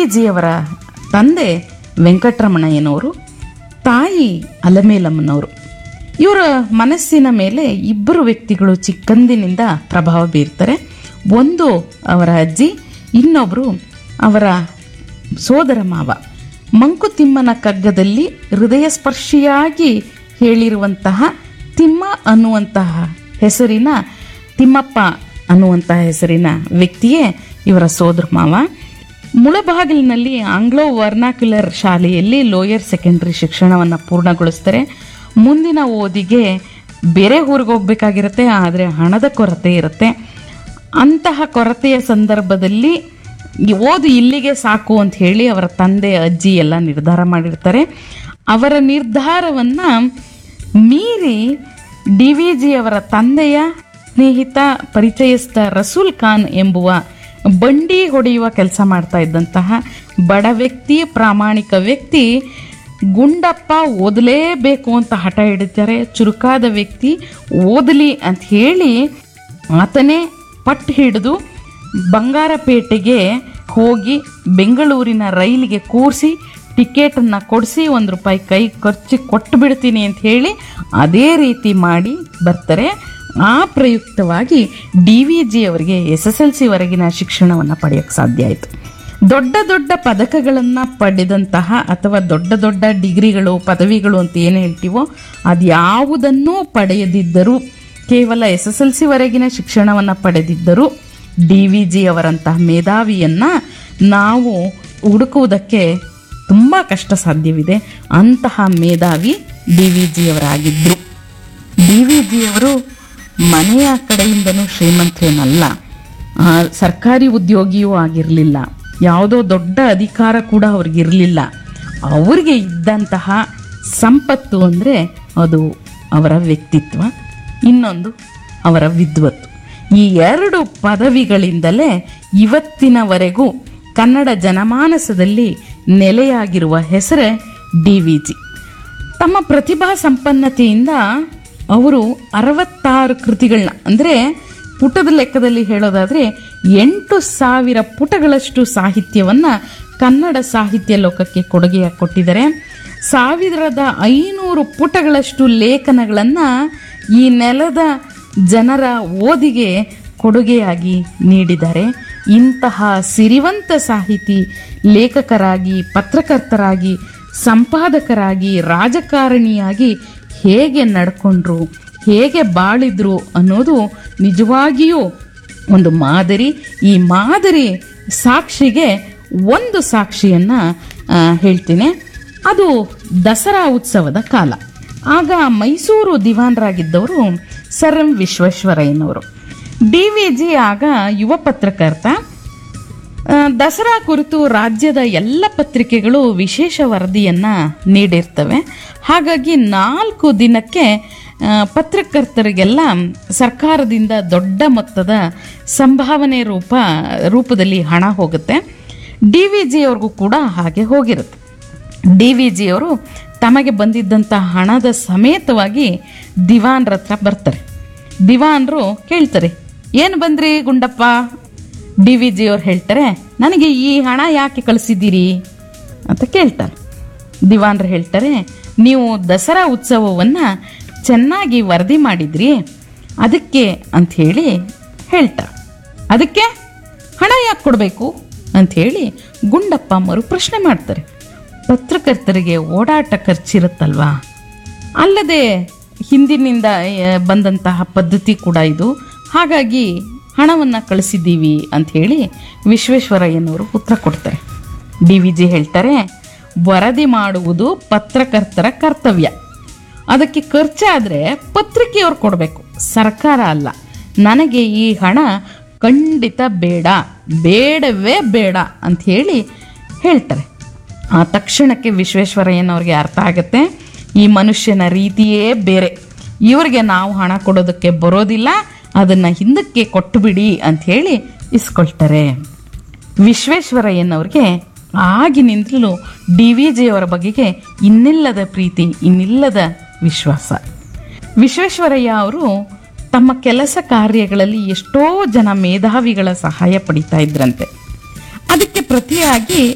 ಜಿಯವರ ತಂದೆ ವೆಂಕಟರಮಣಯ್ಯನವರು ತಾಯಿ ಅಲಮೇಲಮ್ಮನವರು ಇವರ ಮನಸ್ಸಿನ ಮೇಲೆ ಇಬ್ಬರು ವ್ಯಕ್ತಿಗಳು ಚಿಕ್ಕಂದಿನಿಂದ ಪ್ರಭಾವ ಬೀರ್ತಾರೆ ಒಂದು ಅವರ ಅಜ್ಜಿ ಇನ್ನೊಬ್ಬರು ಅವರ ಸೋದರ ಮಾವ ಮಂಕುತಿಮ್ಮನ ಕಗ್ಗದಲ್ಲಿ ಹೃದಯ ಸ್ಪರ್ಶಿಯಾಗಿ ಹೇಳಿರುವಂತಹ ತಿಮ್ಮ ಅನ್ನುವಂತಹ ಹೆಸರಿನ ತಿಮ್ಮಪ್ಪ ಅನ್ನುವಂತಹ ಹೆಸರಿನ ವ್ಯಕ್ತಿಯೇ ಇವರ ಸೋದರ ಮಾವ ಮುಳಬಾಗಿಲಿನಲ್ಲಿ ಆಂಗ್ಲೋ ವರ್ನಾಕ್ಯುಲರ್ ಶಾಲೆಯಲ್ಲಿ ಲೋಯರ್ ಸೆಕೆಂಡರಿ ಶಿಕ್ಷಣವನ್ನು ಪೂರ್ಣಗೊಳಿಸ್ತಾರೆ ಮುಂದಿನ ಓದಿಗೆ ಬೇರೆ ಊರಿಗೆ ಹೋಗ್ಬೇಕಾಗಿರುತ್ತೆ ಆದರೆ ಹಣದ ಕೊರತೆ ಇರುತ್ತೆ ಅಂತಹ ಕೊರತೆಯ ಸಂದರ್ಭದಲ್ಲಿ ಈ ಓದು ಇಲ್ಲಿಗೆ ಸಾಕು ಅಂತ ಹೇಳಿ ಅವರ ತಂದೆ ಅಜ್ಜಿ ಎಲ್ಲ ನಿರ್ಧಾರ ಮಾಡಿರ್ತಾರೆ ಅವರ ನಿರ್ಧಾರವನ್ನು ಮೀರಿ ಡಿ ವಿ ಜಿ ಅವರ ತಂದೆಯ ಸ್ನೇಹಿತ ಪರಿಚಯಸ್ಥ ರಸೂಲ್ ಖಾನ್ ಎಂಬುವ ಬಂಡಿ ಹೊಡೆಯುವ ಕೆಲಸ ಮಾಡ್ತಾ ಇದ್ದಂತಹ ಬಡ ವ್ಯಕ್ತಿ ಪ್ರಾಮಾಣಿಕ ವ್ಯಕ್ತಿ ಗುಂಡಪ್ಪ ಓದಲೇಬೇಕು ಅಂತ ಹಠ ಹಿಡಿತಾರೆ ಚುರುಕಾದ ವ್ಯಕ್ತಿ ಓದಲಿ ಅಂತ ಹೇಳಿ ಆತನೇ ಪಟ್ಟು ಹಿಡಿದು ಬಂಗಾರಪೇಟೆಗೆ ಹೋಗಿ ಬೆಂಗಳೂರಿನ ರೈಲಿಗೆ ಕೂರಿಸಿ ಟಿಕೆಟನ್ನು ಕೊಡಿಸಿ ಒಂದು ರೂಪಾಯಿ ಕೈ ಖರ್ಚು ಕೊಟ್ಟು ಬಿಡ್ತೀನಿ ಅಂತ ಹೇಳಿ ಅದೇ ರೀತಿ ಮಾಡಿ ಬರ್ತಾರೆ ಆ ಪ್ರಯುಕ್ತವಾಗಿ ಡಿ ವಿ ಜಿ ಅವರಿಗೆ ಎಸ್ ಎಸ್ ಎಲ್ ಸಿವರೆಗಿನ ಶಿಕ್ಷಣವನ್ನು ಪಡೆಯೋಕ್ಕೆ ಸಾಧ್ಯ ಆಯಿತು ದೊಡ್ಡ ದೊಡ್ಡ ಪದಕಗಳನ್ನು ಪಡೆದಂತಹ ಅಥವಾ ದೊಡ್ಡ ದೊಡ್ಡ ಡಿಗ್ರಿಗಳು ಪದವಿಗಳು ಅಂತ ಏನು ಹೇಳ್ತೀವೋ ಅದ್ಯಾವುದನ್ನೂ ಪಡೆಯದಿದ್ದರೂ ಕೇವಲ ಎಸ್ ಎಸ್ ಎಲ್ ಸಿವರೆಗಿನ ಶಿಕ್ಷಣವನ್ನು ಪಡೆದಿದ್ದರೂ ಡಿ ವಿ ಜಿ ಅವರಂತಹ ಮೇಧಾವಿಯನ್ನು ನಾವು ಹುಡುಕುವುದಕ್ಕೆ ತುಂಬ ಕಷ್ಟ ಸಾಧ್ಯವಿದೆ ಅಂತಹ ಮೇಧಾವಿ ಡಿ ವಿ ಜಿಯವರಾಗಿದ್ದರು ಡಿ ವಿ ಜಿಯವರು ಮನೆಯ ಕಡೆಯಿಂದನೂ ಶ್ರೀಮಂತರೇನಲ್ಲ ಆ, ಸರ್ಕಾರಿ ಉದ್ಯೋಗಿಯೂ ಆಗಿರಲಿಲ್ಲ ಯಾವುದೋ ದೊಡ್ಡ ಅಧಿಕಾರ ಕೂಡ ಅವ್ರಿಗಿರಲಿಲ್ಲ ಅವ್ರಿಗೆ ಇದ್ದಂತಹ ಸಂಪತ್ತು ಅಂದರೆ ಅದು ಅವರ ವ್ಯಕ್ತಿತ್ವ ಇನ್ನೊಂದು ಅವರ ವಿದ್ವತ್ತು ಈ ಎರಡು ಪದವಿಗಳಿಂದಲೇ ಇವತ್ತಿನವರೆಗೂ ಕನ್ನಡ ಜನಮಾನಸದಲ್ಲಿ ನೆಲೆಯಾಗಿರುವ ಹೆಸರೇ ಡಿ ವಿ ಜಿ ತಮ್ಮ ಪ್ರತಿಭಾ ಸಂಪನ್ನತೆಯಿಂದ ಅವರು ಅರವತ್ತಾರು ಕೃತಿಗಳನ್ನ ಅಂದರೆ ಪುಟದ ಲೆಕ್ಕದಲ್ಲಿ ಹೇಳೋದಾದರೆ ಎಂಟು ಸಾವಿರ ಪುಟಗಳಷ್ಟು ಸಾಹಿತ್ಯವನ್ನು ಕನ್ನಡ ಸಾಹಿತ್ಯ ಲೋಕಕ್ಕೆ ಕೊಡುಗೆಯಾಗಿ ಕೊಟ್ಟಿದ್ದಾರೆ ಸಾವಿರದ ಐನೂರು ಪುಟಗಳಷ್ಟು ಲೇಖನಗಳನ್ನು ಈ ನೆಲದ ಜನರ ಓದಿಗೆ ಕೊಡುಗೆಯಾಗಿ ನೀಡಿದ್ದಾರೆ ಇಂತಹ ಸಿರಿವಂತ ಸಾಹಿತಿ ಲೇಖಕರಾಗಿ ಪತ್ರಕರ್ತರಾಗಿ ಸಂಪಾದಕರಾಗಿ ರಾಜಕಾರಣಿಯಾಗಿ ಹೇಗೆ ನಡ್ಕೊಂಡ್ರು ಹೇಗೆ ಬಾಳಿದ್ರು ಅನ್ನೋದು ನಿಜವಾಗಿಯೂ ಒಂದು ಮಾದರಿ ಈ ಮಾದರಿ ಸಾಕ್ಷಿಗೆ ಒಂದು ಸಾಕ್ಷಿಯನ್ನು ಹೇಳ್ತೀನಿ ಅದು ದಸರಾ ಉತ್ಸವದ ಕಾಲ ಆಗ ಮೈಸೂರು ದಿವಾನರಾಗಿದ್ದವರು ಸರ್ ಎಂ ವಿಶ್ವೇಶ್ವರಯ್ಯನವರು ಡಿ ವಿ ಜಿ ಆಗ ಯುವ ಪತ್ರಕರ್ತ ಆ, ದಸರಾ ಕುರಿತು ರಾಜ್ಯದ ಎಲ್ಲ ಪತ್ರಿಕೆಗಳು ವಿಶೇಷ ವರದಿಯನ್ನು ನೀಡಿರ್ತವೆ ಹಾಗಾಗಿ ನಾಲ್ಕು ದಿನಕ್ಕೆ ಆ, ಪತ್ರಕರ್ತರಿಗೆಲ್ಲ ಸರ್ಕಾರದಿಂದ ದೊಡ್ಡ ಮೊತ್ತದ ಸಂಭಾವನೆ ರೂಪ ರೂಪದಲ್ಲಿ ಹಣ ಹೋಗುತ್ತೆ ಡಿ ವಿ ಜಿಯವ್ರಿಗೂ ಕೂಡ ಹಾಗೆ ಹೋಗಿರುತ್ತೆ ಡಿ ವಿ ಜಿಯವರು ತಮಗೆ ಬಂದಿದ್ದಂಥ ಹಣದ ಸಮೇತವಾಗಿ ದಿವಾನ್ರ ಹತ್ರ ಬರ್ತಾರೆ ದಿವಾನ್ರು ಕೇಳ್ತಾರೆ ಏನು ಬಂದ್ರಿ ಗುಂಡಪ್ಪ ಡಿ ವಿ ಜಿಯವ್ರು ಹೇಳ್ತಾರೆ ನನಗೆ ಈ ಹಣ ಯಾಕೆ ಕಳಿಸಿದ್ದೀರಿ ಅಂತ ಕೇಳ್ತಾರೆ ದಿವಾನ್ರು ಹೇಳ್ತಾರೆ ನೀವು ದಸರಾ ಉತ್ಸವವನ್ನು ಚೆನ್ನಾಗಿ ವರದಿ ಮಾಡಿದ್ರಿ ಅದಕ್ಕೆ ಅಂಥೇಳಿ ಹೇಳ್ತಾರೆ ಅದಕ್ಕೆ ಹಣ ಯಾಕೆ ಕೊಡಬೇಕು ಅಂಥೇಳಿ ಗುಂಡಪ್ಪ ಮರು ಪ್ರಶ್ನೆ ಮಾಡ್ತಾರೆ ಪತ್ರಕರ್ತರಿಗೆ ಓಡಾಟ ಖರ್ಚಿರುತ್ತಲ್ವಾ ಅಲ್ಲದೆ ಹಿಂದಿನಿಂದ ಆ, ಬಂದಂತಹ ಪದ್ಧತಿ ಕೂಡ ಇದು ಹಾಗಾಗಿ ಹಣವನ್ನು ಕಳಿಸಿದ್ದೀವಿ ಅಂಥೇಳಿ ವಿಶ್ವೇಶ್ವರಯ್ಯನವರು ಉತ್ತರ ಕೊಡ್ತಾರೆ ಡಿ ವಿ ಜಿ ಹೇಳ್ತಾರೆ ವರದಿ ಮಾಡುವುದು ಪತ್ರಕರ್ತರ ಕರ್ತವ್ಯ ಅದಕ್ಕೆ ಖರ್ಚಾದರೆ ಪತ್ರಿಕೆಯವ್ರು ಕೊಡಬೇಕು ಸರ್ಕಾರ ಅಲ್ಲ ನನಗೆ ಈ ಹಣ ಖಂಡಿತ ಬೇಡ ಬೇಡವೇ ಬೇಡ ಅಂಥೇಳಿ ಹೇಳ್ತಾರೆ ಆ ತಕ್ಷಣಕ್ಕೆ ವಿಶ್ವೇಶ್ವರಯ್ಯನವ್ರಿಗೆ ಅರ್ಥ ಆಗುತ್ತೆ ಈ ಮನುಷ್ಯನ ರೀತಿಯೇ ಬೇರೆ ಇವರಿಗೆ ನಾವು ಹಣ ಕೊಡೋದಕ್ಕೆ ಬರೋದಿಲ್ಲ ಅದನ್ನು ಹಿಂದಕ್ಕೆ ಕೊಟ್ಟು ಬಿಡಿ ಅಂಥೇಳಿ ಇಸ್ಕೊಳ್ತಾರೆ ವಿಶ್ವೇಶ್ವರಯ್ಯನವ್ರಿಗೆ ಆಗಿನಿಂದಲೂ ಡಿ ವಿ ಜಿಯವರ ಬಗೆಗೆ ಇನ್ನಿಲ್ಲದ ಪ್ರೀತಿ ಇನ್ನಿಲ್ಲದ ವಿಶ್ವಾಸ ವಿಶ್ವೇಶ್ವರಯ್ಯ ಅವರು ತಮ್ಮ ಕೆಲಸ ಕಾರ್ಯಗಳಲ್ಲಿ ಎಷ್ಟೋ ಜನ ಮೇಧಾವಿಗಳ ಸಹಾಯ ಪಡಿತಾ ಇದ್ರಂತೆ ಅದಕ್ಕೆ ಪ್ರತಿಯಾಗಿ